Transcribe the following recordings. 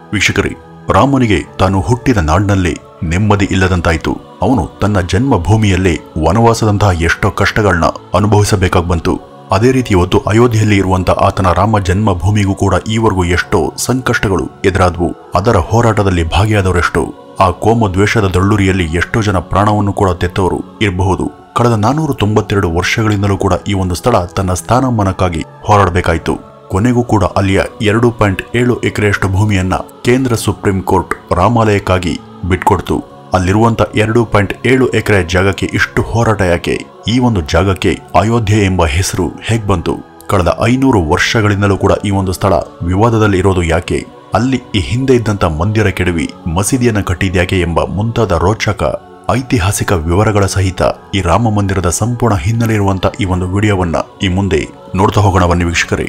ವೀಕ್ಷಕರೇ ರಾಮನಿಗೆ ತಾನು ಹುಟ್ಟಿದ ನಾಡಿನಲ್ಲಿ ನೆಮ್ಮದಿ ಇಲ್ಲದಂತಾಯಿತು ಅವನು ತನ್ನ ಜನ್ಮಭೂಮಿಯಲ್ಲೇ ವನವಾಸದಂತಹ ಎಷ್ಟೋ ಕಷ್ಟಗಳನ್ನ ಅನುಭವಿಸಬೇಕಾಗಿ ಬಂತು ಅದೇ ರೀತಿ ಇವತ್ತು ಅಯೋಧ್ಯೆಯಲ್ಲಿ ಇರುವಂತಹ ಆತನ ರಾಮ ಜನ್ಮಭೂಮಿಗೂ ಕೂಡ ಈವರೆಗೂ ಎಷ್ಟೋ ಸಂಕಷ್ಟಗಳು ಎದುರಾದವು ಅದರ ಹೋರಾಟದಲ್ಲಿ ಭಾಗಿಯಾದವರೆಷ್ಟು ಆ ಕೋಮ ದ್ವೇಷದ ದಳ್ಳುರಿಯಲ್ಲಿ ಎಷ್ಟೋ ಜನ ಪ್ರಾಣವನ್ನು ಕೂಡ ತೆತ್ತವರು ಇರಬಹುದು ಕಳೆದ ನಾನೂರ ತೊಂಬತ್ತೆರಡು ವರ್ಷಗಳಿಂದಲೂ ಕೂಡ ಈ ಒಂದು ಸ್ಥಳ ತನ್ನ ಸ್ಥಾನಮಾನಕ್ಕಾಗಿ ಹೋರಾಡಬೇಕಾಯಿತು ಕೊನೆಗೂ ಕೂಡ ಅಲ್ಲಿಯ ಎರಡು ಪಾಯಿಂಟ್ ಏಳು ಎಕರೆಯಷ್ಟು ಭೂಮಿಯನ್ನ ಕೇಂದ್ರ ಸುಪ್ರೀಂ ಕೋರ್ಟ್ ರಾಮಾಲಯಕ್ಕಾಗಿ ಬಿಟ್ಕೊಡ್ತು ಅಲ್ಲಿರುವಂತ ಎರಡು ಪಾಯಿಂಟ್ ಏಳು ಎಕರೆ ಜಾಗಕ್ಕೆ ಇಷ್ಟು ಹೋರಾಟ ಯಾಕೆ ಈ ಒಂದು ಜಾಗಕ್ಕೆ ಅಯೋಧ್ಯೆ ಎಂಬ ಹೆಸರು ಹೇಗ್ ಬಂತು ಕಳೆದ ಐನೂರು ವರ್ಷಗಳಿಂದಲೂ ಕೂಡ ಈ ಒಂದು ಸ್ಥಳ ವಿವಾದದಲ್ಲಿ ಇರೋದು ಯಾಕೆ ಅಲ್ಲಿ ಈ ಹಿಂದೆ ಇದ್ದಂತ ಮಂದಿರ ಕೆಡವಿ ಮಸೀದಿಯನ್ನ ಕಟ್ಟಿದ್ಯಾಕೆ ಎಂಬ ಮುಂತಾದ ರೋಚಕ ಐತಿಹಾಸಿಕ ವಿವರಗಳ ಸಹಿತ ಈ ರಾಮ ಮಂದಿರದ ಸಂಪೂರ್ಣ ಹಿನ್ನೆಲೆ ಇರುವಂತ ಈ ಒಂದು ವಿಡಿಯೋವನ್ನ ಈ ಮುಂದೆ ನೋಡ್ತಾ ಹೋಗೋಣ ಬನ್ನಿ ವೀಕ್ಷಕರೇ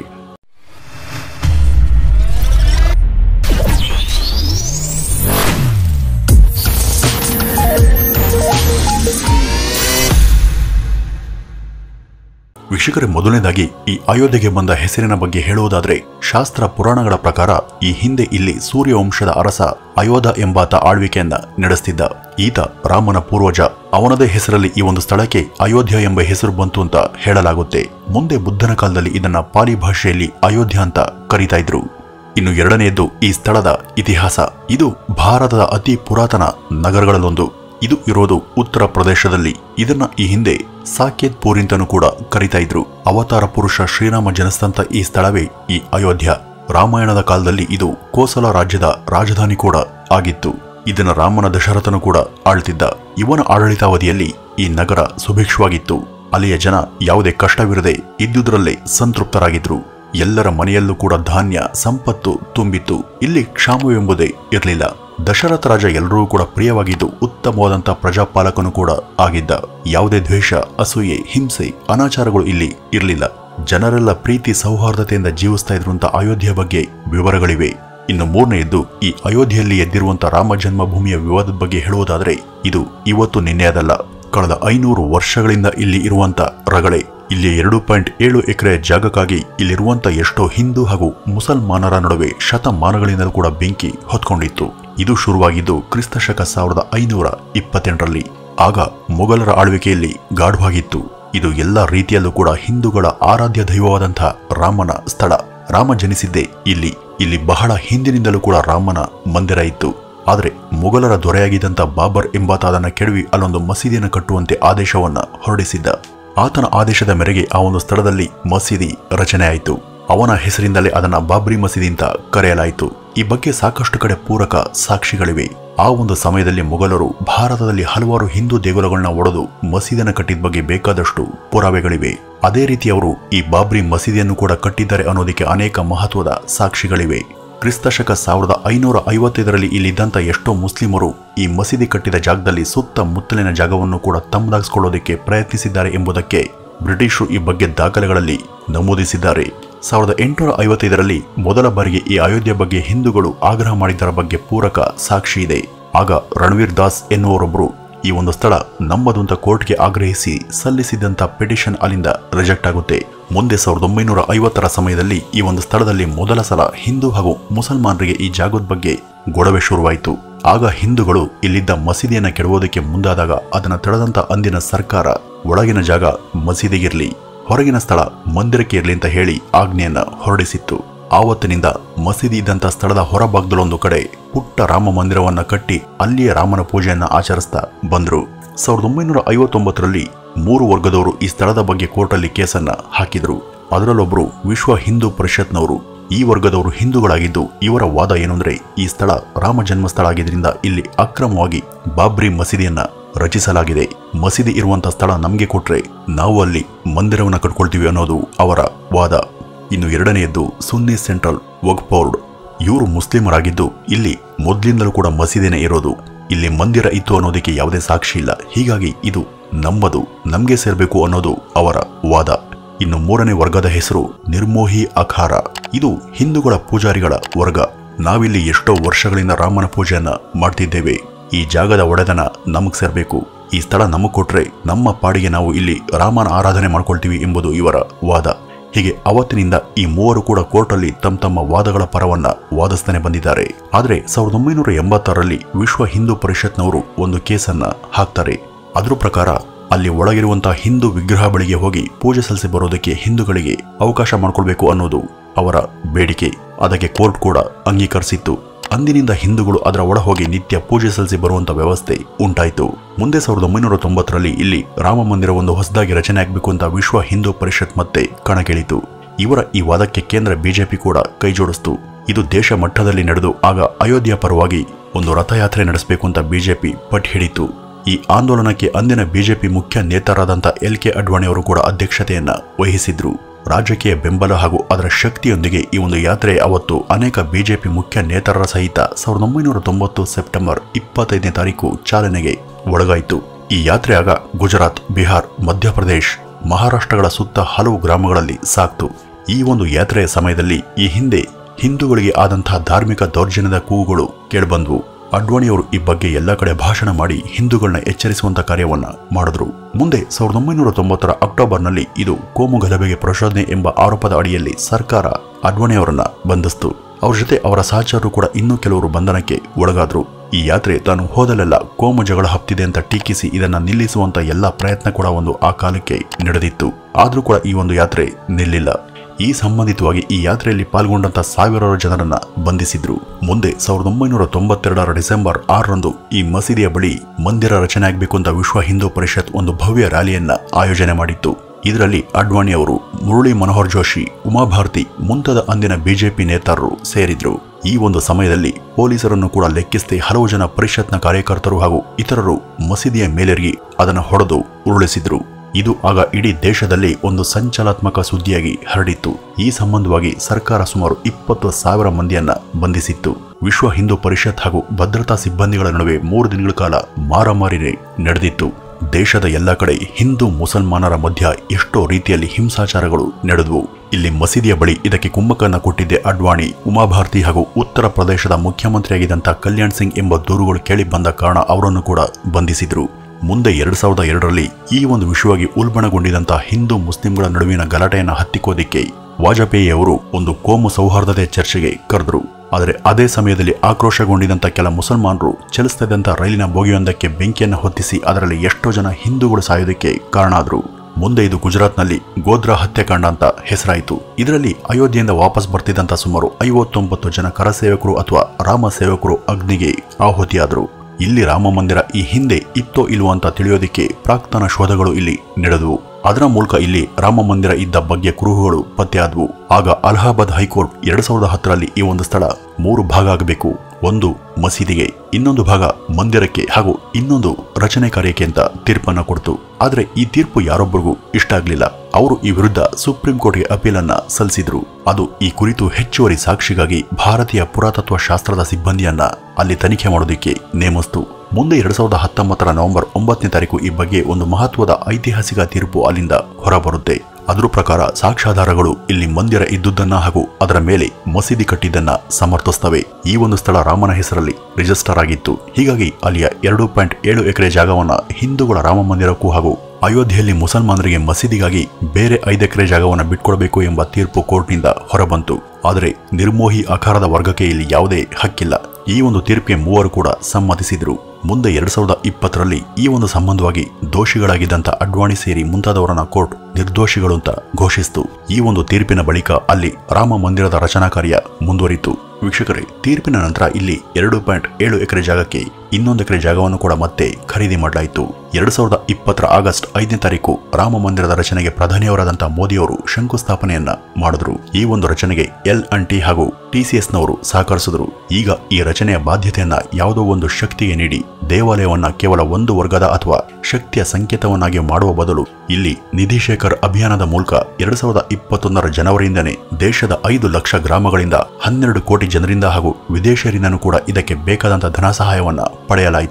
ವೀಕ್ಷಕರೇ ಮೊದಲನೇದಾಗಿ ಈ ಅಯೋಧ್ಯೆಗೆ ಬಂದ ಹೆಸರಿನ ಬಗ್ಗೆ ಹೇಳುವುದಾದ್ರೆ ಶಾಸ್ತ್ರ ಪುರಾಣಗಳ ಪ್ರಕಾರ ಈ ಹಿಂದೆ ಇಲ್ಲಿ ಸೂರ್ಯವಂಶದ ಅರಸ ಅಯೋಧ ಎಂಬಾತ ಆಳ್ವಿಕೆಯನ್ನ ನಡೆಸ್ತಿದ್ದ ಈತ ರಾಮನ ಪೂರ್ವಜ ಅವನದೇ ಹೆಸರಲ್ಲಿ ಈ ಒಂದು ಸ್ಥಳಕ್ಕೆ ಅಯೋಧ್ಯ ಎಂಬ ಹೆಸರು ಬಂತು ಅಂತ ಹೇಳಲಾಗುತ್ತೆ ಮುಂದೆ ಬುದ್ಧನ ಕಾಲದಲ್ಲಿ ಇದನ್ನ ಪಾಲಿ ಭಾಷೆಯಲ್ಲಿ ಅಯೋಧ್ಯ ಅಂತ ಕರೀತಾ ಇದ್ರು ಇನ್ನು ಎರಡನೆಯದ್ದು ಈ ಸ್ಥಳದ ಇತಿಹಾಸ ಇದು ಭಾರತದ ಅತಿ ಪುರಾತನ ನಗರಗಳಲ್ಲೊಂದು ಇದು ಇರೋದು ಉತ್ತರ ಪ್ರದೇಶದಲ್ಲಿ ಇದನ್ನ ಈ ಹಿಂದೆ ಸಾಕೇತ್ ಪೂರ್ ಅಂತನೂ ಕೂಡ ಕರೀತಾ ಇದ್ರು ಅವತಾರ ಪುರುಷ ಶ್ರೀರಾಮ ಜನಿಸಿದಂತ ಈ ಸ್ಥಳವೇ ಈ ಅಯೋಧ್ಯ ರಾಮಾಯಣದ ಕಾಲದಲ್ಲಿ ಇದು ಕೋಸಲ ರಾಜ್ಯದ ರಾಜಧಾನಿ ಕೂಡ ಆಗಿತ್ತು ಇದನ್ನ ರಾಮನ ದಶರಥನು ಕೂಡ ಆಳ್ತಿದ್ದ ಇವನ ಆಡಳಿತಾವಧಿಯಲ್ಲಿ ಈ ನಗರ ಸುಭಿಕ್ಷವಾಗಿತ್ತು ಅಲ್ಲಿಯ ಜನ ಯಾವುದೇ ಕಷ್ಟವಿರದೆ ಇದ್ದುದರಲ್ಲೇ ಸಂತೃಪ್ತರಾಗಿದ್ರು ಎಲ್ಲರ ಮನೆಯಲ್ಲೂ ಕೂಡ ಧಾನ್ಯ ಸಂಪತ್ತು ತುಂಬಿತ್ತು ಇಲ್ಲಿ ಕ್ಷಾಮವೆಂಬುದೇ ಇರಲಿಲ್ಲ ದಶರಥ ರಾಜ ಎಲ್ಲರೂ ಕೂಡ ಪ್ರಿಯವಾಗಿದ್ದು ಉತ್ತಮವಾದಂತಹ ಪ್ರಜಾಪಾಲಕನು ಕೂಡ ಆಗಿದ್ದ ಯಾವುದೇ ದ್ವೇಷ ಅಸೂಯೆ ಹಿಂಸೆ ಅನಾಚಾರಗಳು ಇಲ್ಲಿ ಇರಲಿಲ್ಲ ಜನರೆಲ್ಲ ಪ್ರೀತಿ ಸೌಹಾರ್ದತೆಯಿಂದ ಜೀವಿಸ್ತಾ ಇದ್ರು ಅಂತ ಅಯೋಧ್ಯೆ ಬಗ್ಗೆ ವಿವರಗಳಿವೆ ಇನ್ನು ಮೂರನೆಯದ್ದು ಈ ಅಯೋಧ್ಯೆಯಲ್ಲಿ ಎದ್ದಿರುವಂತ ರಾಮ ಜನ್ಮಭೂಮಿಯ ವಿವಾದದ ಬಗ್ಗೆ ಹೇಳುವುದಾದ್ರೆ ಇದು ಇವತ್ತು ನಿನ್ನೆಯದಲ್ಲ ಕಳೆದ ಐನೂರು ವರ್ಷಗಳಿಂದ ಇಲ್ಲಿ ಇರುವಂತ ರಗಳೆ ಇಲ್ಲಿ ಎರಡು ಪಾಯಿಂಟ್ ಏಳು ಎಕರೆ ಜಾಗಕ್ಕಾಗಿ ಇಲ್ಲಿರುವಂತ ಎಷ್ಟೋ ಹಿಂದೂ ಹಾಗೂ ಮುಸಲ್ಮಾನರ ನಡುವೆ ಶತಮಾನಗಳಿಂದಲೂ ಕೂಡ ಬೆಂಕಿ ಹೊತ್ಕೊಂಡಿತ್ತು ಇದು ಶುರುವಾಗಿದ್ದು ಕ್ರಿಸ್ತ ಶಕ ಸಾವಿರದ ಐನೂರ ಇಪ್ಪತ್ತೆಂಟರಲ್ಲಿ ಆಗ ಮೊಘಲರ ಆಳ್ವಿಕೆಯಲ್ಲಿ ಗಾಢವಾಗಿತ್ತು ಇದು ಎಲ್ಲ ರೀತಿಯಲ್ಲೂ ಕೂಡ ಹಿಂದೂಗಳ ಆರಾಧ್ಯ ದೈವವಾದಂತಹ ರಾಮನ ಸ್ಥಳ ರಾಮ ಜನಿಸಿದ್ದೇ ಇಲ್ಲಿ ಇಲ್ಲಿ ಬಹಳ ಹಿಂದಿನಿಂದಲೂ ಕೂಡ ರಾಮನ ಮಂದಿರ ಇತ್ತು ಆದರೆ ಮೊಘಲರ ದೊರೆಯಾಗಿದ್ದಂಥ ಬಾಬರ್ ಎಂಬಾತ ಅದನ್ನ ಕೆಡವಿ ಅಲ್ಲೊಂದು ಮಸೀದಿಯನ್ನು ಕಟ್ಟುವಂತೆ ಆದೇಶವನ್ನ ಹೊರಡಿಸಿದ್ದ ಆತನ ಆದೇಶದ ಮೇರೆಗೆ ಆ ಒಂದು ಸ್ಥಳದಲ್ಲಿ ಮಸೀದಿ ರಚನೆ ಆಯಿತು ಅವನ ಹೆಸರಿಂದಲೇ ಅದನ್ನ ಬಾಬ್ರಿ ಮಸೀದಿ ಅಂತ ಕರೆಯಲಾಯಿತು ಈ ಬಗ್ಗೆ ಸಾಕಷ್ಟು ಕಡೆ ಪೂರಕ ಸಾಕ್ಷಿಗಳಿವೆ ಆ ಒಂದು ಸಮಯದಲ್ಲಿ ಮೊಘಲರು ಭಾರತದಲ್ಲಿ ಹಲವಾರು ಹಿಂದೂ ದೇಗುಲಗಳನ್ನ ಒಡೆದು ಮಸೀದಿಯನ್ನು ಕಟ್ಟಿದ ಬಗ್ಗೆ ಬೇಕಾದಷ್ಟು ಪುರಾವೆಗಳಿವೆ ಅದೇ ರೀತಿ ಅವರು ಈ ಬಾಬ್ರಿ ಮಸೀದಿಯನ್ನು ಕೂಡ ಕಟ್ಟಿದ್ದಾರೆ ಅನ್ನೋದಕ್ಕೆ ಅನೇಕ ಮಹತ್ವದ ಸಾಕ್ಷಿಗಳಿವೆ ಕ್ರಿಸ್ತಶಕ ಸಾವಿರದ ಐನೂರ ಐವತ್ತೈದರಲ್ಲಿ ಇಲ್ಲಿದ್ದಂಥ ಎಷ್ಟೋ ಮುಸ್ಲಿಮರು ಈ ಮಸೀದಿ ಕಟ್ಟಿದ ಜಾಗದಲ್ಲಿ ಸುತ್ತಮುತ್ತಲಿನ ಜಾಗವನ್ನು ಕೂಡ ತಮ್ಮದಾಗಿಸ್ಕೊಳ್ಳೋದಕ್ಕೆ ಪ್ರಯತ್ನಿಸಿದ್ದಾರೆ ಎಂಬುದಕ್ಕೆ ಬ್ರಿಟಿಷರು ಈ ಬಗ್ಗೆ ದಾಖಲೆಗಳಲ್ಲಿ ನಮೂದಿಸಿದ್ದಾರೆ ಸಾವಿರದ ಎಂಟುನೂರ ಐವತ್ತೈದರಲ್ಲಿ ಮೊದಲ ಬಾರಿಗೆ ಈ ಅಯೋಧ್ಯೆ ಬಗ್ಗೆ ಹಿಂದೂಗಳು ಆಗ್ರಹ ಮಾಡಿದ್ದರ ಬಗ್ಗೆ ಪೂರಕ ಸಾಕ್ಷಿ ಇದೆ ಆಗ ರಣವೀರ್ ದಾಸ್ ಎನ್ನುವರೊಬ್ಬರು ಈ ಒಂದು ಸ್ಥಳ ನಮ್ಮದು ಅಂತ ಕೋರ್ಟ್ಗೆ ಆಗ್ರಹಿಸಿ ಸಲ್ಲಿಸಿದಂತ ಪಿಟಿಷನ್ ಅಲ್ಲಿಂದ ರಿಜೆಕ್ಟ್ ಆಗುತ್ತೆ ಮುಂದೆ ಸಾವಿರದ ಒಂಬೈನೂರ ಐವತ್ತರ ಸಮಯದಲ್ಲಿ ಈ ಒಂದು ಸ್ಥಳದಲ್ಲಿ ಮೊದಲ ಸಲ ಹಿಂದೂ ಹಾಗೂ ಮುಸಲ್ಮಾನರಿಗೆ ಈ ಜಾಗದ ಬಗ್ಗೆ ಗೊಡವೆ ಶುರುವಾಯಿತು ಆಗ ಹಿಂದೂಗಳು ಇಲ್ಲಿದ್ದ ಮಸೀದಿಯನ್ನ ಕೆಡವೋದಕ್ಕೆ ಮುಂದಾದಾಗ ಅದನ್ನ ತಡೆದಂತ ಅಂದಿನ ಸರ್ಕಾರ ಒಳಗಿನ ಜಾಗ ಮಸೀದಿಗಿರ್ಲಿ ಹೊರಗಿನ ಸ್ಥಳ ಮಂದಿರಕ್ಕೆ ಇರಲಿ ಅಂತ ಹೇಳಿ ಆಜ್ಞೆಯನ್ನ ಹೊರಡಿಸಿತ್ತು ಆವತ್ತಿನಿಂದ ಮಸೀದಿ ಇದ್ದಂತ ಸ್ಥಳದ ಹೊರಭಾಗದಲ್ಲೊಂದು ಕಡೆ ಪುಟ್ಟ ರಾಮ ಮಂದಿರವನ್ನ ಕಟ್ಟಿ ಅಲ್ಲಿಯೇ ರಾಮನ ಪೂಜೆಯನ್ನ ಆಚರಿಸ್ತಾ ಬಂದ್ರು ಸಾವಿರದ ಒಂಬೈನೂರ ಐವತ್ತೊಂಬತ್ತರಲ್ಲಿ ಮೂರು ವರ್ಗದವರು ಈ ಸ್ಥಳದ ಬಗ್ಗೆ ಕೋರ್ಟಲ್ಲಿ ಕೇಸನ್ನ ಹಾಕಿದ್ರು ಅದರಲ್ಲೊಬ್ಬರು ವಿಶ್ವ ಹಿಂದೂ ಪರಿಷತ್ನವರು ಈ ವರ್ಗದವರು ಹಿಂದೂಗಳಾಗಿದ್ದು ಇವರ ವಾದ ಏನಂದ್ರೆ ಈ ಸ್ಥಳ ರಾಮ ಜನ್ಮಸ್ಥಳ ಆಗಿದ್ರಿಂದ ಇಲ್ಲಿ ಅಕ್ರಮವಾಗಿ ಬಾಬ್ರಿ ಮಸೀದಿಯನ್ನ ರಚಿಸಲಾಗಿದೆ ಮಸೀದಿ ಇರುವಂತ ಸ್ಥಳ ನಮಗೆ ಕೊಟ್ರೆ ನಾವು ಅಲ್ಲಿ ಮಂದಿರವನ್ನ ಕಟ್ಕೊಳ್ತೀವಿ ಅನ್ನೋದು ಅವರ ವಾದ ಇನ್ನು ಎರಡನೆಯದ್ದು ಸುನ್ನಿ ಸೆಂಟ್ರಲ್ ವಕ್ ಬೋರ್ಡ್ ಇವರು ಮುಸ್ಲಿಮರಾಗಿದ್ದು ಇಲ್ಲಿ ಮೊದ್ಲಿಂದಲೂ ಕೂಡ ಮಸೀದಿನೇ ಇರೋದು ಇಲ್ಲಿ ಮಂದಿರ ಇತ್ತು ಅನ್ನೋದಕ್ಕೆ ಯಾವುದೇ ಸಾಕ್ಷಿ ಇಲ್ಲ ಹೀಗಾಗಿ ಇದು ನಮ್ಮದು ನಮ್ಗೆ ಸೇರ್ಬೇಕು ಅನ್ನೋದು ಅವರ ವಾದ ಇನ್ನು ಮೂರನೇ ವರ್ಗದ ಹೆಸರು ನಿರ್ಮೋಹಿ ಅಖಾರ ಇದು ಹಿಂದೂಗಳ ಪೂಜಾರಿಗಳ ವರ್ಗ ನಾವಿಲ್ಲಿ ಎಷ್ಟೋ ವರ್ಷಗಳಿಂದ ರಾಮನ ಪೂಜೆಯನ್ನ ಮಾಡ್ತಿದ್ದೇವೆ ಈ ಜಾಗದ ಒಡೆತನ ನಮಗ್ ಸೇರ್ಬೇಕು ಈ ಸ್ಥಳ ನಮಗ್ ಕೊಟ್ರೆ ನಮ್ಮ ಪಾಡಿಗೆ ನಾವು ಇಲ್ಲಿ ರಾಮನ ಆರಾಧನೆ ಮಾಡ್ಕೊಳ್ತೀವಿ ಎಂಬುದು ಇವರ ವಾದ ಹೀಗೆ ಅವತ್ತಿನಿಂದ ಈ ಮೂವರು ಕೂಡ ಕೋರ್ಟಲ್ಲಿ ತಮ್ಮ ತಮ್ಮ ವಾದಗಳ ಪರವನ್ನ ವಾದಿಸ್ತಾನೆ ಬಂದಿದ್ದಾರೆ ಆದರೆ ಸಾವಿರದ ಒಂಬೈನೂರ ಎಂಬತ್ತಾರರಲ್ಲಿ ವಿಶ್ವ ಹಿಂದೂ ಪರಿಷತ್ನವರು ಒಂದು ಕೇಸನ್ನ ಹಾಕ್ತಾರೆ ಅದ್ರ ಪ್ರಕಾರ ಅಲ್ಲಿ ಒಳಗಿರುವಂತಹ ಹಿಂದೂ ವಿಗ್ರಹ ಬಳಿಗೆ ಹೋಗಿ ಪೂಜೆ ಸಲ್ಲಿಸಿ ಬರೋದಕ್ಕೆ ಹಿಂದೂಗಳಿಗೆ ಅವಕಾಶ ಮಾಡಿಕೊಳ್ಬೇಕು ಅನ್ನೋದು ಅವರ ಬೇಡಿಕೆ ಅದಕ್ಕೆ ಕೋರ್ಟ್ ಕೂಡ ಅಂಗೀಕರಿಸಿತ್ತು ಅಂದಿನಿಂದ ಹಿಂದೂಗಳು ಅದರ ಒಳ ಹೋಗಿ ನಿತ್ಯ ಪೂಜೆ ಸಲ್ಲಿಸಿ ಬರುವಂತ ವ್ಯವಸ್ಥೆ ಉಂಟಾಯಿತು ಮುಂದೆ ಸಾವಿರದ ಒಂಬೈನೂರ ತೊಂಬತ್ತರಲ್ಲಿ ಇಲ್ಲಿ ರಾಮ ಮಂದಿರ ಒಂದು ಹೊಸದಾಗಿ ರಚನೆ ಆಗಬೇಕು ಅಂತ ವಿಶ್ವ ಹಿಂದೂ ಪರಿಷತ್ ಮತ್ತೆ ಕಣಗಿಳಿತು ಇವರ ಈ ವಾದಕ್ಕೆ ಕೇಂದ್ರ ಬಿಜೆಪಿ ಕೂಡ ಕೈಜೋಡಿಸ್ತು ಇದು ದೇಶ ಮಟ್ಟದಲ್ಲಿ ನಡೆದು ಆಗ ಅಯೋಧ್ಯೆಯ ಪರವಾಗಿ ಒಂದು ರಥಯಾತ್ರೆ ನಡೆಸಬೇಕು ಅಂತ ಬಿಜೆಪಿ ಪಟ್ಟು ಹಿಡಿತು ಈ ಆಂದೋಲನಕ್ಕೆ ಅಂದಿನ ಬಿಜೆಪಿ ಮುಖ್ಯ ನೇತಾರಾದಂಥ ಎಲ್ ಕೆ ಅಡ್ವಾಣಿಯವರು ಕೂಡ ಅಧ್ಯಕ್ಷತೆಯನ್ನ ವಹಿಸಿದ್ರು ರಾಜಕೀಯ ಬೆಂಬಲ ಹಾಗೂ ಅದರ ಶಕ್ತಿಯೊಂದಿಗೆ ಈ ಒಂದು ಯಾತ್ರೆ ಅವತ್ತು ಅನೇಕ ಬಿಜೆಪಿ ಮುಖ್ಯ ನೇತಾರರ ಸಹಿತ ಸಾವಿರದ ಒಂಬೈನೂರ ತೊಂಬತ್ತು ಸೆಪ್ಟೆಂಬರ್ ಇಪ್ಪತ್ತೈದನೇ ತಾರೀಕು ಚಾಲನೆಗೆ ಒಳಗಾಯಿತು ಈ ಯಾತ್ರೆ ಆಗ ಗುಜರಾತ್ ಬಿಹಾರ್ ಮಧ್ಯಪ್ರದೇಶ್ ಮಹಾರಾಷ್ಟ್ರಗಳ ಸುತ್ತ ಹಲವು ಗ್ರಾಮಗಳಲ್ಲಿ ಸಾಕ್ತು ಈ ಒಂದು ಯಾತ್ರೆಯ ಸಮಯದಲ್ಲಿ ಈ ಹಿಂದೆ ಹಿಂದೂಗಳಿಗೆ ಆದಂತಹ ಧಾರ್ಮಿಕ ದೌರ್ಜನ್ಯದ ಕೂಗುಗಳು ಕೇಳಿಬಂದ್ವು ಅಡ್ವಾಣಿಯವರು ಈ ಬಗ್ಗೆ ಎಲ್ಲ ಕಡೆ ಭಾಷಣ ಮಾಡಿ ಹಿಂದೂಗಳನ್ನ ಎಚ್ಚರಿಸುವಂತ ಕಾರ್ಯವನ್ನ ಮಾಡಿದ್ರು ಮುಂದೆ ಸಾವಿರದ ಒಂಬೈನೂರ ತೊಂಬತ್ತರ ಅಕ್ಟೋಬರ್ನಲ್ಲಿ ಇದು ಕೋಮು ಗಲಭೆಗೆ ಪ್ರಚೋದನೆ ಎಂಬ ಆರೋಪದ ಅಡಿಯಲ್ಲಿ ಸರ್ಕಾರ ಅಡ್ವಾಣಿಯವರನ್ನ ಬಂಧಿಸ್ತು ಅವ್ರ ಜೊತೆ ಅವರ ಸಹಚರರು ಕೂಡ ಇನ್ನೂ ಕೆಲವರು ಬಂಧನಕ್ಕೆ ಒಳಗಾದ್ರು ಈ ಯಾತ್ರೆ ತಾನು ಹೋದಲೆಲ್ಲ ಕೋಮು ಜಗಳ ಹಬ್ತಿದೆ ಅಂತ ಟೀಕಿಸಿ ಇದನ್ನ ನಿಲ್ಲಿಸುವಂತ ಎಲ್ಲ ಪ್ರಯತ್ನ ಕೂಡ ಒಂದು ಆ ಕಾಲಕ್ಕೆ ನಡೆದಿತ್ತು ಆದ್ರೂ ಕೂಡ ಈ ಒಂದು ಯಾತ್ರೆ ನಿಲ್ಲಿಲ್ಲ ಈ ಸಂಬಂಧಿತವಾಗಿ ಈ ಯಾತ್ರೆಯಲ್ಲಿ ಪಾಲ್ಗೊಂಡಂತ ಸಾವಿರಾರು ಜನರನ್ನ ಬಂಧಿಸಿದ್ರು ಮುಂದೆ ಸಾವಿರದ ಒಂಬೈನೂರ ತೊಂಬತ್ತೆರಡರ ಡಿಸೆಂಬರ್ ಆರರಂದು ಈ ಮಸೀದಿಯ ಬಳಿ ಮಂದಿರ ರಚನೆ ಆಗಬೇಕು ಅಂತ ವಿಶ್ವ ಹಿಂದೂ ಪರಿಷತ್ ಒಂದು ಭವ್ಯ ರ್ಯಾಲಿಯನ್ನ ಆಯೋಜನೆ ಮಾಡಿತ್ತು ಇದರಲ್ಲಿ ಅಡ್ವಾಣಿ ಅವರು ಮುರಳಿ ಮನೋಹರ್ ಜೋಶಿ ಉಮಾಭಾರತಿ ಮುಂತಾದ ಅಂದಿನ ಬಿಜೆಪಿ ನೇತಾರರು ಸೇರಿದ್ರು ಈ ಒಂದು ಸಮಯದಲ್ಲಿ ಪೊಲೀಸರನ್ನು ಕೂಡ ಲೆಕ್ಕಿಸದೆ ಹಲವು ಜನ ಪರಿಷತ್ನ ಕಾರ್ಯಕರ್ತರು ಹಾಗೂ ಇತರರು ಮಸೀದಿಯ ಮೇಲೆರಗಿ ಅದನ್ನು ಹೊಡೆದು ಉರುಳಿಸಿದ್ರು ಇದು ಆಗ ಇಡೀ ದೇಶದಲ್ಲಿ ಒಂದು ಸಂಚಲಾತ್ಮಕ ಸುದ್ದಿಯಾಗಿ ಹರಡಿತ್ತು ಈ ಸಂಬಂಧವಾಗಿ ಸರ್ಕಾರ ಸುಮಾರು ಇಪ್ಪತ್ತು ಸಾವಿರ ಮಂದಿಯನ್ನ ಬಂಧಿಸಿತ್ತು ವಿಶ್ವ ಹಿಂದೂ ಪರಿಷತ್ ಹಾಗೂ ಭದ್ರತಾ ಸಿಬ್ಬಂದಿಗಳ ನಡುವೆ ಮೂರು ದಿನಗಳ ಕಾಲ ಮಾರಾಮಾರಿನೇ ನಡೆದಿತ್ತು ದೇಶದ ಎಲ್ಲ ಕಡೆ ಹಿಂದೂ ಮುಸಲ್ಮಾನರ ಮಧ್ಯ ಎಷ್ಟೋ ರೀತಿಯಲ್ಲಿ ಹಿಂಸಾಚಾರಗಳು ನಡೆದವು ಇಲ್ಲಿ ಮಸೀದಿಯ ಬಳಿ ಇದಕ್ಕೆ ಕುಮ್ಮಕ್ಕನ್ನ ಕೊಟ್ಟಿದ್ದೆ ಅಡ್ವಾಣಿ ಉಮಾಭಾರತಿ ಹಾಗೂ ಉತ್ತರ ಪ್ರದೇಶದ ಮುಖ್ಯಮಂತ್ರಿಯಾಗಿದ್ದಂಥ ಕಲ್ಯಾಣ್ ಸಿಂಗ್ ಎಂಬ ದೂರುಗಳು ಕೇಳಿ ಬಂದ ಕಾರಣ ಅವರನ್ನು ಕೂಡ ಬಂಧಿಸಿದ್ರು ಮುಂದೆ ಎರಡ್ ಸಾವಿರದ ಎರಡರಲ್ಲಿ ಈ ಒಂದು ವಿಷಯವಾಗಿ ಉಲ್ಬಣಗೊಂಡಿದ್ದಂಥ ಹಿಂದೂ ಮುಸ್ಲಿಂಗಳ ನಡುವಿನ ಗಲಾಟೆಯನ್ನು ಹತ್ತಿಕ್ಕೋದಿಕ್ಕೆ ವಾಜಪೇಯಿ ಅವರು ಒಂದು ಕೋಮು ಸೌಹಾರ್ದತೆ ಚರ್ಚೆಗೆ ಕರೆದರು ಆದರೆ ಅದೇ ಸಮಯದಲ್ಲಿ ಆಕ್ರೋಶಗೊಂಡಿದ್ದಂಥ ಕೆಲ ಮುಸಲ್ಮಾನರು ಚಲಿಸ್ತಿದ್ದಂಥ ರೈಲಿನ ಬೋಗಿಯೊಂದಕ್ಕೆ ಬೆಂಕಿಯನ್ನು ಹೊತ್ತಿಸಿ ಅದರಲ್ಲಿ ಎಷ್ಟೋ ಜನ ಹಿಂದೂಗಳು ಸಾಯೋದಕ್ಕೆ ಕಾರಣ ಆದರು ಮುಂದೆ ಇದು ಗುಜರಾತ್ನಲ್ಲಿ ಗೋಧ್ರಾ ಹತ್ಯಾಕಾಂಡ ಅಂತ ಹೆಸರಾಯಿತು ಇದರಲ್ಲಿ ಅಯೋಧ್ಯೆಯಿಂದ ವಾಪಸ್ ಬರ್ತಿದ್ದಂಥ ಸುಮಾರು ಐವತ್ತೊಂಬತ್ತು ಜನ ಕರಸೇವಕರು ಅಥವಾ ರಾಮ ಸೇವಕರು ಅಗ್ನಿಗೆ ಆಹುತಿಯಾದರು ಇಲ್ಲಿ ರಾಮ ಮಂದಿರ ಈ ಹಿಂದೆ ಇತ್ತೋ ಇಲ್ವೋ ಅಂತ ತಿಳಿಯೋದಿಕ್ಕೆ ಪ್ರಾಕ್ತನ ಶೋಧಗಳು ಇಲ್ಲಿ ನಡೆದವು ಅದರ ಮೂಲಕ ಇಲ್ಲಿ ರಾಮ ಮಂದಿರ ಇದ್ದ ಬಗ್ಗೆ ಕುರುಹುಗಳು ಪತ್ತೆಯಾದವು ಆಗ ಅಲಹಾಬಾದ್ ಹೈಕೋರ್ಟ್ ಎರಡ್ ಸಾವಿರದ ಹತ್ತರಲ್ಲಿ ಈ ಒಂದು ಸ್ಥಳ ಮೂರು ಭಾಗ ಆಗಬೇಕು ಒಂದು ಮಸೀದಿಗೆ ಇನ್ನೊಂದು ಭಾಗ ಮಂದಿರಕ್ಕೆ ಹಾಗೂ ಇನ್ನೊಂದು ರಚನೆ ಕಾರ್ಯಕ್ಕೆ ಅಂತ ತೀರ್ಪನ್ನ ಕೊಡ್ತು ಆದ್ರೆ ಈ ತೀರ್ಪು ಯಾರೊಬ್ಬರಿಗೂ ಇಷ್ಟ ಆಗ್ಲಿಲ್ಲ ಅವರು ಈ ವಿರುದ್ಧ ಸುಪ್ರೀಂ ಕೋರ್ಟ್ಗೆ ಅಪೀಲನ್ನ ಸಲ್ಲಿಸಿದ್ರು ಅದು ಈ ಕುರಿತು ಹೆಚ್ಚುವರಿ ಸಾಕ್ಷಿಗಾಗಿ ಭಾರತೀಯ ಪುರಾತತ್ವ ಶಾಸ್ತ್ರದ ಸಿಬ್ಬಂದಿಯನ್ನ ಅಲ್ಲಿ ತನಿಖೆ ಮಾಡೋದಕ್ಕೆ ನೇಮಿಸ್ತು ಮುಂದೆ ಎರಡ್ ಸಾವಿರದ ಹತ್ತೊಂಬತ್ತರ ನವೆಂಬರ್ ಒಂಬತ್ತನೇ ತಾರೀಕು ಈ ಬಗ್ಗೆ ಒಂದು ಮಹತ್ವದ ಐತಿಹಾಸಿಕ ತೀರ್ಪು ಅಲ್ಲಿಂದ ಹೊರಬರುತ್ತೆ ಅದರ ಪ್ರಕಾರ ಸಾಕ್ಷ್ಯಾಧಾರಗಳು ಇಲ್ಲಿ ಮಂದಿರ ಇದ್ದುದನ್ನ ಹಾಗೂ ಅದರ ಮೇಲೆ ಮಸೀದಿ ಕಟ್ಟಿದ್ದನ್ನ ಸಮರ್ಥಿಸ್ತವೆ ಈ ಒಂದು ಸ್ಥಳ ರಾಮನ ಹೆಸರಲ್ಲಿ ರಿಜಿಸ್ಟರ್ ಆಗಿತ್ತು ಹೀಗಾಗಿ ಅಲ್ಲಿಯ ಎರಡು ಪಾಯಿಂಟ್ ಏಳು ಎಕರೆ ಜಾಗವನ್ನ ಹಿಂದೂಗಳ ರಾಮ ಮಂದಿರಕ್ಕೂ ಹಾಗೂ ಅಯೋಧ್ಯೆಯಲ್ಲಿ ಮುಸಲ್ಮಾನರಿಗೆ ಮಸೀದಿಗಾಗಿ ಬೇರೆ ಐದು ಎಕರೆ ಜಾಗವನ್ನು ಬಿಟ್ಕೊಡಬೇಕು ಎಂಬ ತೀರ್ಪು ಕೋರ್ಟ್ನಿಂದ ಹೊರಬಂತು ಆದರೆ ನಿರ್ಮೋಹಿ ಆಕಾರದ ವರ್ಗಕ್ಕೆ ಇಲ್ಲಿ ಯಾವುದೇ ಹಕ್ಕಿಲ್ಲ ಈ ಒಂದು ತೀರ್ಪಿಗೆ ಮೂವರು ಕೂಡ ಸಮ್ಮತಿಸಿದ್ರು ಮುಂದೆ ಎರಡ್ ಸಾವಿರದ ಇಪ್ಪತ್ತರಲ್ಲಿ ಈ ಒಂದು ಸಂಬಂಧವಾಗಿ ದೋಷಿಗಳಾಗಿದ್ದಂಥ ಅಡ್ವಾಣಿ ಸೇರಿ ಮುಂತಾದವರನ್ನ ಕೋರ್ಟ್ ನಿರ್ದೋಷಿಗಳು ಅಂತ ಘೋಷಿಸಿತು ಈ ಒಂದು ತೀರ್ಪಿನ ಬಳಿಕ ಅಲ್ಲಿ ರಾಮ ಮಂದಿರದ ರಚನಾ ಕಾರ್ಯ ಮುಂದುವರಿತು ವೀಕ್ಷಕರೇ ತೀರ್ಪಿನ ನಂತರ ಇಲ್ಲಿ ಎರಡು ಪಾಯಿಂಟ್ ಏಳು ಎಕರೆ ಜಾಗಕ್ಕೆ ಇನ್ನೊಂದು ಎಕರೆ ಜಾಗವನ್ನು ಕೂಡ ಮತ್ತೆ ಖರೀದಿ ಮಾಡಲಾಯಿತು ಎರಡ್ ಸಾವಿರದ ಇಪ್ಪತ್ತರ ಆಗಸ್ಟ್ ಐದನೇ ತಾರೀಕು ರಾಮ ಮಂದಿರದ ರಚನೆಗೆ ಪ್ರಧಾನಿಯವರಾದಂತಹ ಮೋದಿಯವರು ಶಂಕುಸ್ಥಾಪನೆಯನ್ನ ಮಾಡಿದ್ರು ಈ ಒಂದು ರಚನೆಗೆ ಎಲ್ ಅಂಡ್ ಟಿ ಹಾಗೂ ಟಿಸಿಎಸ್ ನವರು ಸಹಕರಿಸಿದ್ರು ಈಗ ಈ ರಚನೆಯ ಬಾಧ್ಯತೆಯನ್ನ ಯಾವುದೋ ಒಂದು ಶಕ್ತಿಗೆ ನೀಡಿ ದೇವಾಲಯವನ್ನ ಕೇವಲ ಒಂದು ವರ್ಗದ ಅಥವಾ ಶಕ್ತಿಯ ಸಂಕೇತವನ್ನಾಗಿ ಮಾಡುವ ಬದಲು ಇಲ್ಲಿ ನಿಧಿ ಶೇಖರ್ ಅಭಿಯಾನದ ಮೂಲಕ ಎರಡ್ ಸಾವಿರದ ಇಪ್ಪತ್ತೊಂದರ ಜನವರಿಯಿಂದನೇ ದೇಶದ ಐದು ಲಕ್ಷ ಗ್ರಾಮಗಳಿಂದ ಹನ್ನೆರಡು ಕೋಟಿ ಜನರಿಂದ ಹಾಗೂ ವಿದೇಶಿಯರಿಂದನೂ ಕೂಡ ಇದಕ್ಕೆ ಬೇಕಾದಂತ ಧನ ಸಹಾಯವನ್ನ ಪಡೆಯಲಾಯಿತು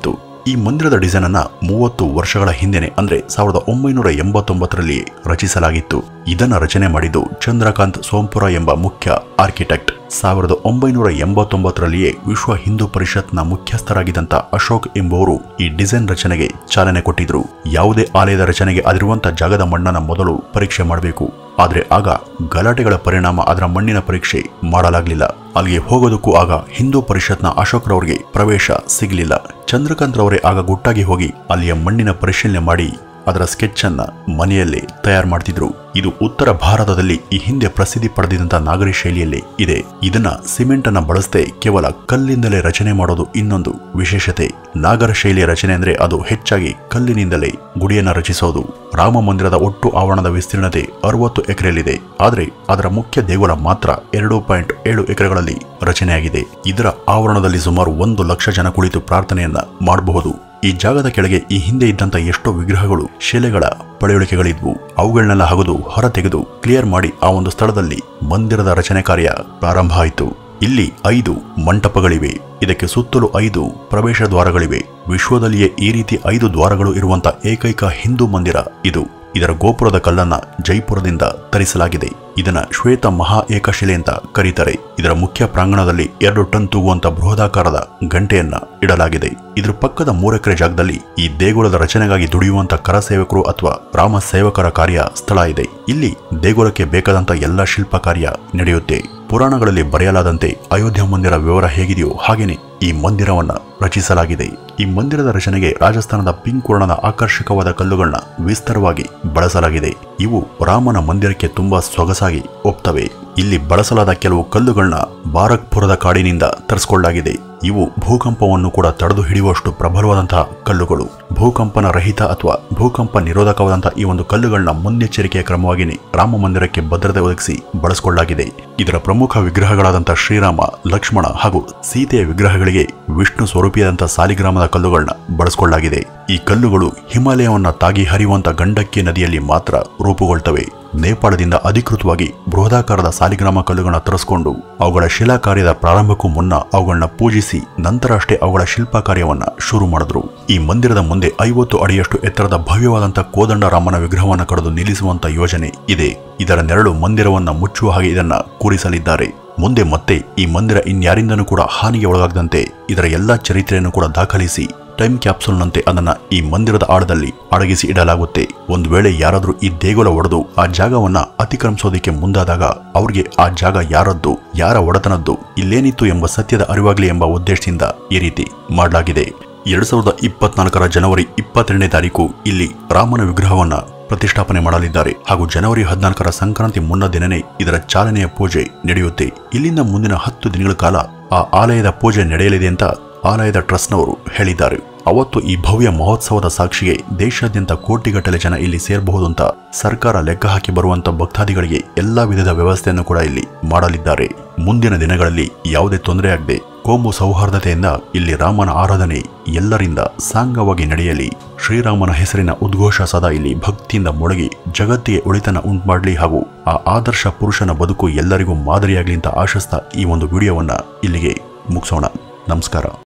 ಈ ಮಂದಿರದ ಡಿಸೈನ್ ಅನ್ನ ಮೂವತ್ತು ವರ್ಷಗಳ ಹಿಂದೆನೆ ಅಂದ್ರೆ ಸಾವಿರದ ಒಂಬೈನೂರ ಎಂಬತ್ತೊಂಬತ್ತರಲ್ಲಿ ರಚಿಸಲಾಗಿತ್ತು ಇದನ್ನ ರಚನೆ ಮಾಡಿದ್ದು ಚಂದ್ರಕಾಂತ್ ಸೋಂಪುರ ಎಂಬ ಮುಖ್ಯ ಆರ್ಕಿಟೆಕ್ಟ್ ಸಾವಿರದ ಒಂಬೈನೂರ ಎಂಬತ್ತೊಂಬತ್ತರಲ್ಲಿಯೇ ವಿಶ್ವ ಹಿಂದೂ ಪರಿಷತ್ನ ಮುಖ್ಯಸ್ಥರಾಗಿದ್ದಂತ ಅಶೋಕ್ ಎಂಬುವರು ಈ ಡಿಸೈನ್ ರಚನೆಗೆ ಚಾಲನೆ ಕೊಟ್ಟಿದ್ರು ಯಾವುದೇ ಆಲಯದ ರಚನೆಗೆ ಅದಿರುವಂತ ಜಾಗದ ಮಣ್ಣನ್ನ ಮೊದಲು ಪರೀಕ್ಷೆ ಮಾಡಬೇಕು ಆದ್ರೆ ಆಗ ಗಲಾಟೆಗಳ ಪರಿಣಾಮ ಅದರ ಮಣ್ಣಿನ ಪರೀಕ್ಷೆ ಮಾಡಲಾಗ್ಲಿಲ್ಲ ಅಲ್ಲಿಗೆ ಹೋಗೋದಕ್ಕೂ ಆಗ ಹಿಂದೂ ಪರಿಷತ್ನ ಅಶೋಕ್ ರವರಿಗೆ ಪ್ರವೇಶ ಸಿಗಲಿಲ್ಲ ಚಂದ್ರಕಾಂತ್ ರವರೇ ಆಗ ಗುಟ್ಟಾಗಿ ಹೋಗಿ ಅಲ್ಲಿಯ ಮಣ್ಣಿನ ಪರಿಶೀಲನೆ ಮಾಡಿ ಅದರ ಸ್ಕೆಚ್ ಅನ್ನ ಮನೆಯಲ್ಲೇ ತಯಾರು ಮಾಡ್ತಿದ್ರು ಇದು ಉತ್ತರ ಭಾರತದಲ್ಲಿ ಈ ಹಿಂದೆ ಪ್ರಸಿದ್ಧಿ ಪಡೆದಿದ್ದಂತ ನಾಗರಿ ಶೈಲಿಯಲ್ಲಿ ಇದೆ ಇದನ್ನ ಸಿಮೆಂಟ್ ಅನ್ನ ಬಳಸದೆ ಕೇವಲ ಕಲ್ಲಿಂದಲೇ ರಚನೆ ಮಾಡೋದು ಇನ್ನೊಂದು ವಿಶೇಷತೆ ನಾಗರ ಶೈಲಿಯ ರಚನೆ ಅಂದ್ರೆ ಅದು ಹೆಚ್ಚಾಗಿ ಕಲ್ಲಿನಿಂದಲೇ ಗುಡಿಯನ್ನ ರಚಿಸೋದು ರಾಮ ಮಂದಿರದ ಒಟ್ಟು ಆವರಣದ ವಿಸ್ತೀರ್ಣತೆ ಅರವತ್ತು ಎಕರೆಯಲ್ಲಿದೆ ಆದ್ರೆ ಅದರ ಮುಖ್ಯ ದೇಗುಲ ಮಾತ್ರ ಎರಡು ಪಾಯಿಂಟ್ ಏಳು ಎಕರೆಗಳಲ್ಲಿ ರಚನೆಯಾಗಿದೆ ಇದರ ಆವರಣದಲ್ಲಿ ಸುಮಾರು ಒಂದು ಲಕ್ಷ ಜನ ಕುಳಿತು ಪ್ರಾರ್ಥನೆಯನ್ನ ಮಾಡಬಹುದು ಈ ಜಾಗದ ಕೆಳಗೆ ಈ ಹಿಂದೆ ಇದ್ದಂತ ಎಷ್ಟೋ ವಿಗ್ರಹಗಳು ಶಿಲೆಗಳ ಪಳೆಯುಳಿಕೆಗಳಿದ್ವು ಅವುಗಳನ್ನೆಲ್ಲ ಹಗದು ಹೊರ ತೆಗೆದು ಕ್ಲಿಯರ್ ಮಾಡಿ ಆ ಒಂದು ಸ್ಥಳದಲ್ಲಿ ಮಂದಿರದ ರಚನೆ ಕಾರ್ಯ ಪ್ರಾರಂಭ ಆಯಿತು ಇಲ್ಲಿ ಐದು ಮಂಟಪಗಳಿವೆ ಇದಕ್ಕೆ ಸುತ್ತಲೂ ಐದು ಪ್ರವೇಶ ದ್ವಾರಗಳಿವೆ ವಿಶ್ವದಲ್ಲಿಯೇ ಈ ರೀತಿ ಐದು ದ್ವಾರಗಳು ಇರುವಂತ ಏಕೈಕ ಹಿಂದೂ ಮಂದಿರ ಇದು ಇದರ ಗೋಪುರದ ಕಲ್ಲನ್ನ ಜೈಪುರದಿಂದ ತರಿಸಲಾಗಿದೆ ಇದನ್ನ ಶ್ವೇತ ಮಹಾ ಏಕಶಿಲೆ ಅಂತ ಕರೀತಾರೆ ಇದರ ಮುಖ್ಯ ಪ್ರಾಂಗಣದಲ್ಲಿ ಎರಡು ಟನ್ ತೂಗುವಂತ ಬೃಹದಾಕಾರದ ಗಂಟೆಯನ್ನ ಇಡಲಾಗಿದೆ ಇದ್ರ ಪಕ್ಕದ ಮೂರೆಕರೆ ಜಾಗದಲ್ಲಿ ಈ ದೇಗುಲದ ರಚನೆಗಾಗಿ ದುಡಿಯುವಂತ ಕರಸೇವಕರು ಅಥವಾ ರಾಮ ಸೇವಕರ ಕಾರ್ಯ ಸ್ಥಳ ಇದೆ ಇಲ್ಲಿ ದೇಗುಲಕ್ಕೆ ಬೇಕಾದಂತ ಎಲ್ಲ ಶಿಲ್ಪ ಕಾರ್ಯ ನಡೆಯುತ್ತೆ ಪುರಾಣಗಳಲ್ಲಿ ಬರೆಯಲಾದಂತೆ ಅಯೋಧ್ಯ ಮಂದಿರ ವಿವರ ಹೇಗಿದೆಯೋ ಹಾಗೇನೆ ಈ ಮಂದಿರವನ್ನ ರಚಿಸಲಾಗಿದೆ ಈ ಮಂದಿರದ ರಚನೆಗೆ ರಾಜಸ್ಥಾನದ ಪಿಂಕ್ ವರ್ಣದ ಆಕರ್ಷಕವಾದ ಕಲ್ಲುಗಳನ್ನ ವಿಸ್ತಾರವಾಗಿ ಬಳಸಲಾಗಿದೆ ಇವು ರಾಮನ ಮಂದಿರಕ್ಕೆ ತುಂಬಾ ಸೊಗಸಾಗಿ ಒಪ್ತವೆ ಇಲ್ಲಿ ಬಳಸಲಾದ ಕೆಲವು ಕಲ್ಲುಗಳನ್ನ ಬಾರಕ್ಪುರದ ಕಾಡಿನಿಂದ ತರಿಸಿಕೊಳ್ಳಲಾಗಿದೆ ಇವು ಭೂಕಂಪವನ್ನು ಕೂಡ ತಡೆದು ಹಿಡಿಯುವಷ್ಟು ಪ್ರಬಲವಾದಂತಹ ಕಲ್ಲುಗಳು ಭೂಕಂಪನ ರಹಿತ ಅಥವಾ ಭೂಕಂಪ ನಿರೋಧಕವಾದಂತಹ ಈ ಒಂದು ಕಲ್ಲುಗಳನ್ನ ಮುನ್ನೆಚ್ಚರಿಕೆಯ ಕ್ರಮವಾಗಿಯೇ ರಾಮ ಮಂದಿರಕ್ಕೆ ಭದ್ರತೆ ಒದಗಿಸಿ ಬಳಸಿಕೊಳ್ಳಲಾಗಿದೆ ಇದರ ಪ್ರಮುಖ ವಿಗ್ರಹಗಳಾದಂತಹ ಶ್ರೀರಾಮ ಲಕ್ಷ್ಮಣ ಹಾಗೂ ಸೀತೆಯ ವಿಗ್ರಹಗಳಿಗೆ ವಿಷ್ಣು ಸ್ವರೂಪಿಯಾದಂತಹ ಸಾಲಿಗ್ರಾಮದ ಕಲ್ಲುಗಳನ್ನ ಬಳಸಿಕೊಳ್ಳಲಾಗಿದೆ ಈ ಕಲ್ಲುಗಳು ಹಿಮಾಲಯವನ್ನ ತಾಗಿ ಹರಿಯುವಂತ ಗಂಡಕ್ಕಿ ನದಿಯಲ್ಲಿ ಮಾತ್ರ ರೂಪುಗೊಳ್ತವೆ ನೇಪಾಳದಿಂದ ಅಧಿಕೃತವಾಗಿ ಬೃಹದಾಕಾರದ ಸಾಲಿಗ್ರಾಮ ಕಲ್ಲುಗಳನ್ನ ತರಿಸಿಕೊಂಡು ಅವುಗಳ ಶಿಲಾ ಕಾರ್ಯದ ಪ್ರಾರಂಭಕ್ಕೂ ಮುನ್ನ ಅವುಗಳನ್ನ ಪೂಜಿಸಿ ನಂತರ ಅಷ್ಟೇ ಅವುಗಳ ಶಿಲ್ಪ ಕಾರ್ಯವನ್ನ ಶುರು ಮಾಡಿದ್ರು ಈ ಮಂದಿರದ ಮುಂದೆ ಐವತ್ತು ಅಡಿಯಷ್ಟು ಎತ್ತರದ ಭವ್ಯವಾದಂಥ ಕೋದಂಡ ರಾಮನ ವಿಗ್ರಹವನ್ನು ಕಡಿದು ನಿಲ್ಲಿಸುವಂತ ಯೋಜನೆ ಇದೆ ಇದರ ನೆರಳು ಮಂದಿರವನ್ನ ಮುಚ್ಚುವ ಹಾಗೆ ಇದನ್ನ ಕೂರಿಸಲಿದ್ದಾರೆ ಮುಂದೆ ಮತ್ತೆ ಈ ಮಂದಿರ ಇನ್ಯಾರಿಂದನೂ ಕೂಡ ಹಾನಿಗೆ ಒಳಗಾಗದಂತೆ ಇದರ ಎಲ್ಲಾ ಚರಿತ್ರೆಯನ್ನು ಕೂಡ ದಾಖಲಿಸಿ ಟೈಮ್ ಕ್ಯಾಪ್ಸೂಲ್ನಂತೆ ಅದನ್ನ ಈ ಮಂದಿರದ ಆಳದಲ್ಲಿ ಅಡಗಿಸಿ ಇಡಲಾಗುತ್ತೆ ಒಂದು ವೇಳೆ ಯಾರಾದ್ರೂ ಈ ದೇಗುಲ ಒಡೆದು ಆ ಜಾಗವನ್ನ ಅತಿಕ್ರಮಿಸೋದಕ್ಕೆ ಮುಂದಾದಾಗ ಅವ್ರಿಗೆ ಆ ಜಾಗ ಯಾರದ್ದು ಯಾರ ಒಡೆತನದ್ದು ಇಲ್ಲೇನಿತ್ತು ಎಂಬ ಸತ್ಯದ ಅರಿವಾಗಲಿ ಎಂಬ ಉದ್ದೇಶದಿಂದ ಈ ರೀತಿ ಮಾಡಲಾಗಿದೆ ಎರಡ್ ಸಾವಿರದ ಇಪ್ಪತ್ನಾಲ್ಕರ ಜನವರಿ ಇಪ್ಪತ್ತೆರಡನೇ ತಾರೀಕು ಇಲ್ಲಿ ರಾಮನ ವಿಗ್ರಹವನ್ನ ಪ್ರತಿಷ್ಠಾಪನೆ ಮಾಡಲಿದ್ದಾರೆ ಹಾಗೂ ಜನವರಿ ಹದಿನಾಲ್ಕರ ಸಂಕ್ರಾಂತಿ ಮುನ್ನ ದಿನನೇ ಇದರ ಚಾಲನೆಯ ಪೂಜೆ ನಡೆಯುತ್ತೆ ಇಲ್ಲಿಂದ ಮುಂದಿನ ಹತ್ತು ದಿನಗಳ ಕಾಲ ಆ ಆಲಯದ ಪೂಜೆ ನಡೆಯಲಿದೆ ಅಂತ ಆಲಯದ ಟ್ರಸ್ಟ್ನವರು ಹೇಳಿದ್ದಾರೆ ಅವತ್ತು ಈ ಭವ್ಯ ಮಹೋತ್ಸವದ ಸಾಕ್ಷಿಗೆ ದೇಶಾದ್ಯಂತ ಕೋಟಿಗಟ್ಟಲೆ ಜನ ಇಲ್ಲಿ ಸೇರಬಹುದು ಅಂತ ಸರ್ಕಾರ ಲೆಕ್ಕ ಹಾಕಿ ಬರುವಂತ ಭಕ್ತಾದಿಗಳಿಗೆ ಎಲ್ಲಾ ವಿಧದ ವ್ಯವಸ್ಥೆಯನ್ನು ಕೂಡ ಇಲ್ಲಿ ಮಾಡಲಿದ್ದಾರೆ ಮುಂದಿನ ದಿನಗಳಲ್ಲಿ ಯಾವುದೇ ತೊಂದರೆಯಾಗದೆ ಕೋಮು ಸೌಹಾರ್ದತೆಯಿಂದ ಇಲ್ಲಿ ರಾಮನ ಆರಾಧನೆ ಎಲ್ಲರಿಂದ ಸಾಂಗವಾಗಿ ನಡೆಯಲಿ ಶ್ರೀರಾಮನ ಹೆಸರಿನ ಉದ್ಘೋಷ ಸದಾ ಇಲ್ಲಿ ಭಕ್ತಿಯಿಂದ ಮೊಳಗಿ ಜಗತ್ತಿಗೆ ಒಳಿತನ ಉಂಟುಮಾಡಲಿ ಹಾಗೂ ಆ ಆದರ್ಶ ಪುರುಷನ ಬದುಕು ಎಲ್ಲರಿಗೂ ಮಾದರಿಯಾಗಲಿ ಅಂತ ಆಶಿಸ್ತಾ ಈ ಒಂದು ವಿಡಿಯೋವನ್ನ ಇಲ್ಲಿಗೆ ಮುಗಿಸೋಣ ನಮಸ್ಕಾರ